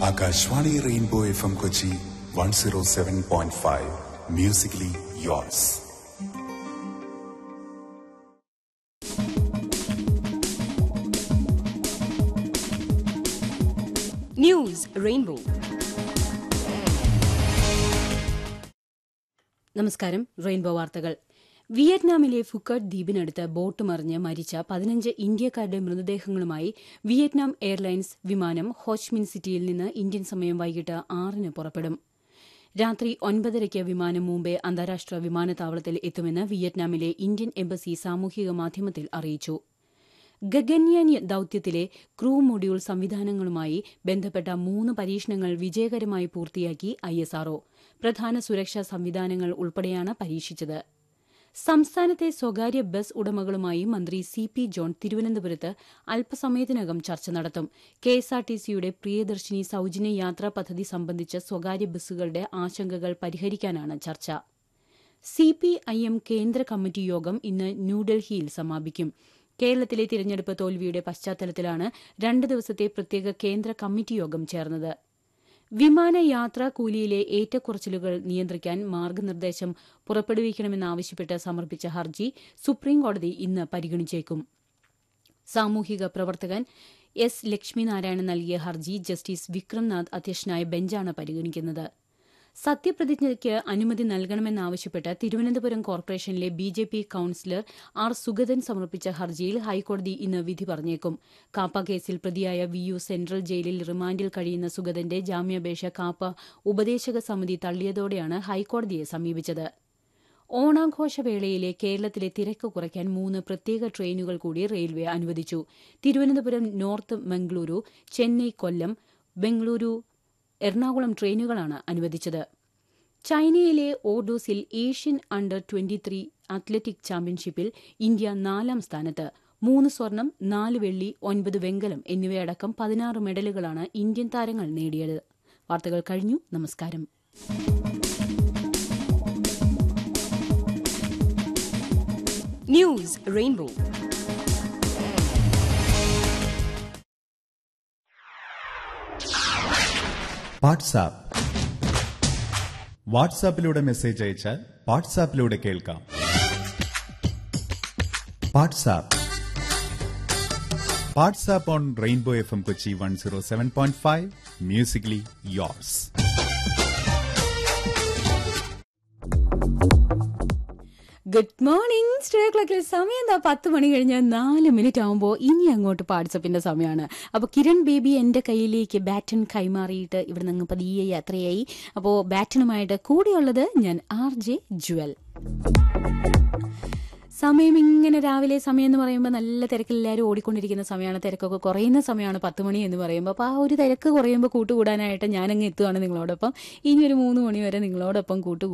Akashvani Rainbow F M Kochi one zero seven point five musically yours news Rainbow നമസ്കാരം Rainbow വാർത്തകൾ വിയറ്റ്നാമിലെ ഫുക്കട്ട് ദ്വീപിനടുത്ത് boat മറിഞ്ഞ് മരിച്ച പതിനഞ്ച് ഇന്ത്യക്കാരുടെ മൃതദേഹങ്ങളുമായി വിയറ്റ്നാം എയർലൈൻസ് വിമാനം ഹോച്ച്മിൻ സിറ്റിയിൽ നിന്ന് ഇന്ത്യൻ സമയം വൈകിട്ട് ആറിന് പുറപ്പെടും രാത്രി ഒൻപതരയ്ക്ക് വിമാനം മുംബൈ അന്താരാഷ്ട്ര വിമാനത്താവളത്തിൽ എത്തുമെന്ന് വിയറ്റ്നാമിലെ ഇന്ത്യൻ എംബസി സാമൂഹിക മാധ്യമത്തിൽ അറിയിച്ചു ഗഗൻയാൻ ദൌത്യത്തിലെ ക്രൂ മൊഡ്യൂൾ സംവിധാനങ്ങളുമായി ബന്ധപ്പെട്ട മൂന്ന് പരീക്ഷണങ്ങൾ വിജയകരമായി പൂർത്തിയാക്കി ഐഎസ്ആർഒ പ്രധാന സുരക്ഷാ സംവിധാനങ്ങൾ ഉൾപ്പെടെയാണ് പരീക്ഷിച്ചത് സംസ്ഥാനത്തെ സ്വകാര്യ ബസ് ഉടമകളുമായി മന്ത്രി സി പി ജോൺ തിരുവനന്തപുരത്ത് അല്പസമയത്തിനകം ചർച്ച നടത്തും കെഎസ്ആർടിസിയുടെ പ്രിയദർശിനി സൌജന്യ യാത്രാ പദ്ധതി സംബന്ധിച്ച് സ്വകാര്യ ബസ്സുകളുടെ ആശങ്കകൾ പരിഹരിക്കാനാണ് ചർച്ച സിപിഐഎം കേന്ദ്ര കമ്മിറ്റി യോഗം ഇന്ന് ന്യൂഡൽഹിയിൽ സമാപിക്കും കേരളത്തിലെ തിരഞ്ഞെടുപ്പ് തോൽവിയുടെ പശ്ചാത്തലത്തിലാണ് രണ്ട് ദിവസത്തെ പ്രത്യേക കേന്ദ്ര കമ്മിറ്റി യോഗം ചേർന്നത് വിമാനയാത്രാ കൂലിയിലെ ഏറ്റക്കുറച്ചിലുകൾ നിയന്ത്രിക്കാൻ മാർഗനിർദ്ദേശം പുറപ്പെടുവിക്കണമെന്നാവശ്യപ്പെട്ട് സമർപ്പിച്ച ഹർജി സുപ്രീംകോടതി ഇന്ന് പരിഗണിച്ചേക്കും സാമൂഹിക പ്രവർത്തകൻ എസ് ലക്ഷ്മിനാരായണൻ നൽകിയ ഹർജി ജസ്റ്റിസ് വിക്രംനാഥ് അധ്യക്ഷനായ ബെഞ്ചാണ് പരിഗണിക്കുന്നത് സത്യപ്രതിജ്ഞയ്ക്ക് അനുമതി നൽകണമെന്നാവശ്യപ്പെട്ട് തിരുവനന്തപുരം കോർപ്പറേഷനിലെ B J P councillor R Sugathan സമർപ്പിച്ച ഹർജിയിൽ ഹൈക്കോടതി ഇന്ന് വിധി പറഞ്ഞേക്കും കാപ്പ കേസിൽ പ്രതിയായ വി യു സെൻട്രൽ ജയിലിൽ റിമാൻഡിൽ കഴിയുന്ന സുഗതന്റെ ജാമ്യാപേക്ഷ കാപ്പ ഉപദേശക സമിതി തള്ളിയതോടെയാണ് ഹൈക്കോടതിയെ സമീപിച്ചത് ഓണാഘോഷവേളയിലെ കേരളത്തിലെ തിരക്ക് കുറയ്ക്കാൻ മൂന്ന് പ്രത്യേക ട്രെയിനുകൾ കൂടി റെയിൽവേ അനുവദിച്ചു തിരുവനന്തപുരം നോർത്ത് മംഗളൂരു ചെന്നൈ കൊല്ലം ബംഗളൂരു എറണാകുളം ട്രെയിനുകളാണ് അനുവദിച്ചത് ചൈനയിലെ ഓർഡോസിൽ Asian under twenty three athletic ചാമ്പ്യൻഷിപ്പിൽ ഇന്ത്യ നാലാം സ്ഥാനത്ത് മൂന്ന് സ്വർണം നാല് വെള്ളി ഒൻപത് വെങ്കലം എന്നിവയടക്കം പതിനാറ് മെഡലുകളാണ് ഇന്ത്യൻ താരങ്ങൾ നേടിയത് വാർത്തകൾ കഴിഞ്ഞു നമസ്കാരം ന്യൂസ് റെയിൻബോ വാട്സാപ്പ് വാട്സാപ്പിലൂടെ മെസ്സേജ് അയച്ചാൽ വാട്സാപ്പിലൂടെ കേൾക്കാം WhatsApp WhatsApp on Rainbow F M Kochi one zero seven point five musically yours good morning സ്ട്രേ ക്ലോക്കിൽ സമയം എന്താ പത്ത് മണി കഴിഞ്ഞ് നാല് മിനിറ്റ് ആകുമ്പോൾ ഇനി അങ്ങോട്ട് വാട്സപ്പിന്റെ സമയമാണ് അപ്പോൾ കിരൺ ബേബി എൻ്റെ കയ്യിലേക്ക് ബാറ്റൺ കൈമാറിയിട്ട് ഇവിടെ നിന്ന് പതിയെ യാത്രയായി അപ്പോൾ ബാറ്റണുമായിട്ട് കൂടെയുള്ളത് ഞാൻ ആർ ജെ ജുവൽ സമയം ഇങ്ങനെ രാവിലെ സമയം എന്ന് പറയുമ്പോൾ നല്ല തിരക്കിൽ എല്ലാവരും ഓടിക്കൊണ്ടിരിക്കുന്ന സമയമാണ് തിരക്കൊക്കെ കുറയുന്ന സമയമാണ് പത്ത് മണി എന്ന് പറയുമ്പോൾ അപ്പോൾ ആ ഒരു തിരക്ക് കുറയുമ്പോൾ കൂട്ടുകൂടാനായിട്ട് ഞാനങ്ങ് എത്തുകയാണ് നിങ്ങളോടൊപ്പം ഇനി ഒരു മൂന്ന് മണി വരെ നിങ്ങളോടൊപ്പം കൂട്ടുകൂടും